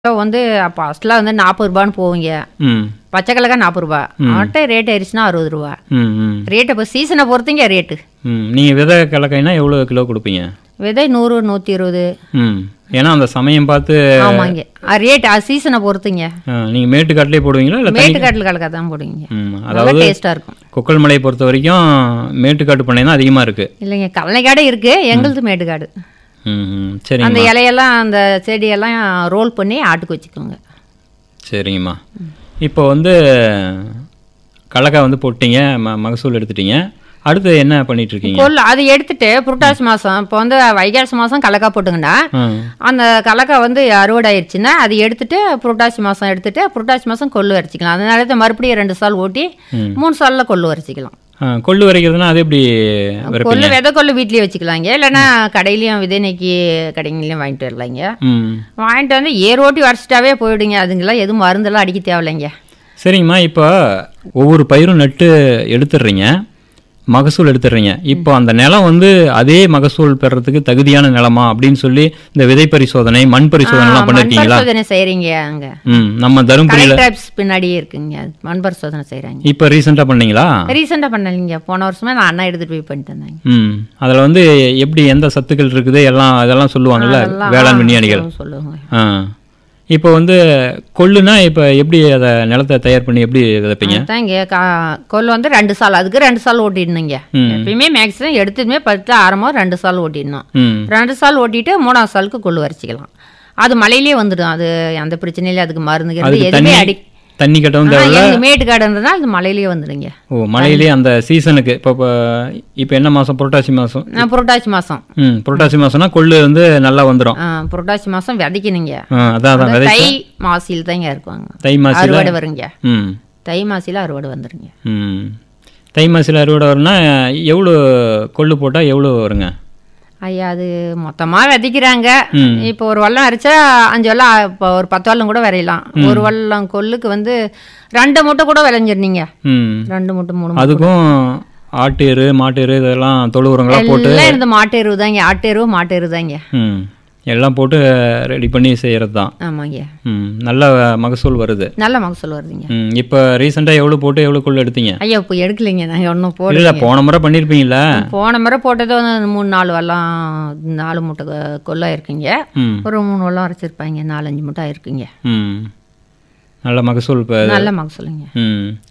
Kilo வந்து ஃபஸ்ட்லாம் வந்து நாற்பது ரூபான்னு போவீங்க ம் பச்சை கிழக்கா நாற்பது ரூபா அவன்கிட்ட ரேட் ஆயிடுச்சுன்னா அறுபது ரூபா ம் ம் ரேட்டை இப்போ சீசனை பொறுத்துங்க ரேட்டு ம் நீங்கள் விதை கலக்கைனா எவ்வளோ கிலோ கொடுப்பீங்க விதை நூறு நூற்றி இருபது ம் ஏன்னா அந்த சமயம் பார்த்து ஆமாங்க ரேட் சீசனை பொறுத்துங்க நீங்கள் மேட்டுக்காட்டிலே போடுவீங்களா இல்லை தனி மேட்டுக்காட்டில் கலக்கா தான் போடுவீங்க ம் நல்லா அதாவது டேஸ்ட்டாக இருக்கும் கொக்கல் மலையை பொறுத்த வரைக்கும் மேட்டுக்காட்டு பண்ணை தான் அதிகமாக இருக்குது இல்லைங்க கல்லணைக்காடு இருக்கு எங்களுது மேட்டுக்காடு ம் ம் சரிங்க அந்த இலையெல்லாம் அந்த செடியெல்லாம் ரோல் பண்ணி ஆட்டுக்கு வச்சுக்கோங்க சரிங்கம்மா இப்போ வந்து கடலக்காய் வந்து போட்டீங்க ம மகசூல் எடுத்துட்டீங்க அடுத்து என்ன பண்ணிட்டு இருக்கீங்க கொல் அது எடுத்துட்டு புரட்டாசி மாதம் இப்போ வந்து வைகாசி மாதம் கடலக்காய் போட்டுங்கன்னா ஆ அந்த கடலக்காய் வந்து அறுவடை ஆயிடுச்சுன்னா அது எடுத்துட்டு புரட்டாசி மாதம் எடுத்துட்டு புரட்டாசி மாதம் கொள்ளு அரைச்சிக்கலாம் அதனால தான் மறுபடியும் ரெண்டு சால் ஓட்டி ம். மூணு சாலில் கொள்ளு அரைச்சிக்கலாம் ஆ, கொள்ளு வரைக்கிறதுனா அது எப்படி விரைப்பீங்க கொள்ளு விதை கொள்ளு வீட்லேயே வச்சுக்கலாங்க இல்லைன்னா கடையிலையும் விதை நெக்கி கடைங்களையும் வாங்கிட்டு வரலாங்க ம் வாங்கிட்டு வந்து ஏர் ஓட்டி வரைச்சிட்டாவே போயிடுங்க அதுங்கெல்லாம் எதுவும் மருந்தெல்லாம் அடிக்க தேவையில்லைங்க சரிங்கம்மா இப்போ ஒவ்வொரு பயிரும் நட்டு எடுத்துடுறீங்க மகசூல் எடுத்துடுறீங்க இப்போ அந்த நிலம் வந்து அதே மகசூல் பெறறதுக்கு தகுதியான நிலமா அப்படின்னு சொல்லி இந்த விதை பரிசோதனை மண் பரிசோதனைலாம் மண் பண்ணிருக்கீங்களா பரிசோதனை செய்கிறீங்க அங்கே ம் நம்ம தருமபுரியில் கலெக்டர் ஆஃபீஸ் பின்னாடியே இருக்குங்க அது மண் பரிசோதனை செய்கிறாங்க இப்போ ரீசெண்டாக பண்ணீங்களா ரீசெண்டாக பண்ணலைங்க போன வருஷமே நான் அண்ணா எடுத்துகிட்டு போய் பண்ணிட்டு வந்தாங்க ம் அதில் வந்து எப்படி எந்த சத்துக்கள் இருக்குது எல்லாம் அதெல்லாம் சொல்லுவாங்கல்ல அதெல்லாம் வேளாண் விஞ்ஞானிகள் சொல்லுங்க, சொல்லுவாங்க ஆ இப்போ வந்து கொள்ளுனா இப்போ எப்படி அதை நிலத்தை தயார் பண்ணி எப்படி விதைப்பீங்க அதான் இங்கே கா கொல் வந்து ரெண்டு சால் அதுக்கு ரெண்டு சால் ஓட்டிடணுங்க ம். எப்பயுமே மேக்ஸிமம் எடுத்ததுமே பத்து ஆரம்பம் ரெண்டு சால் ஓட்டிடணும் ம் ரெண்டு சால் ஓட்டிட்டு மூணாவது சாலுக்கு கொள்ளு வரைச்சிக்கலாம் அது மழையிலே வந்துடும் அது அந்த பிரச்சனையில அதுக்கு மருந்துங்கிறது அதுக்கு எதுவுமே தண்ணி அடி தண்ணி கட்டவும் தேவை எங்க மேட்டுக்காடு இருந்ததுன்னா அது மழையிலேயே வந்துடுங்க ஓ மழையிலே அந்த சீசனுக்கு இப்போ இப்போ இப்போ என்ன மாதம் புரட்டாசி மாதம் நான் புரட்டாசி மாதம் ம் புரட்டாசி மாதம்னா கொள்ளு வந்து நல்லா வந்துடும் புரட்டாசி மாதம் விதைக்கணுங்க அதான் அதான் விதை தை மாசியில் தாங்க இருக்குவாங்க தை மாசியில் அறுவடை வருங்க ம் தை மாசியில் அறுவடை வந்துருங்க ம் தை மாசியில் அறுவடை வரும்னா எவ்வளோ கொள்ளு போட்டால் எவ்வளோ வருங்க ஐயா அது மொத்தமாக விதைக்கிறாங்க ம். இப்போ ஒரு வல்லம் அரைச்சா அஞ்சு வல்லம் இப்போ ஒரு பத்து வல்லம் கூட விளையலாம் ஒரு வல்லம் கொல்லுக்கு வந்து ரெண்டு மூட்டை கூட விளைஞ்சிருந்தீங்க ம் ரெண்டு மூட்டை மூணு மூட்டை அதுக்கும் ஆட்டு எரு மாட்டு எரு இதெல்லாம் தொழு உரங்களா போட்டு எல்லாம் இருந்து மாட்டு எருவு தாங்க ஆட்டு எருவு மாட்டு எருவு தாங்க ம் எல்லாம் போட்டு ரெடி பண்ணி செய்கிறது தான் ஆமாங்க ம் நல்ல மகசூல் வருது நல்ல மகசூல் வருதுங்க ம் இப்போ ரீசெண்டாக எவ்வளோ போட்டு எவ்வளோ கொள்ளு எடுத்தீங்க ஐயா இப்போ எடுக்கலைங்க நாங்கள் ஒன்றும் போட இல்லை போன முறை பண்ணியிருப்பீங்களா போன முறை போட்டது வந்து மூணு நாலு வல்லம் நாலு மூட்டை கொ- கொல்லா இருக்குங்க ம் ஒரு மூணு வல்லம் அரைச்சிருப்பாங்க நாலஞ்சு மூட்டை இருக்குங்க ம் நல்ல மகசூல் இப்போ நல்ல மகசூலுங்க ம்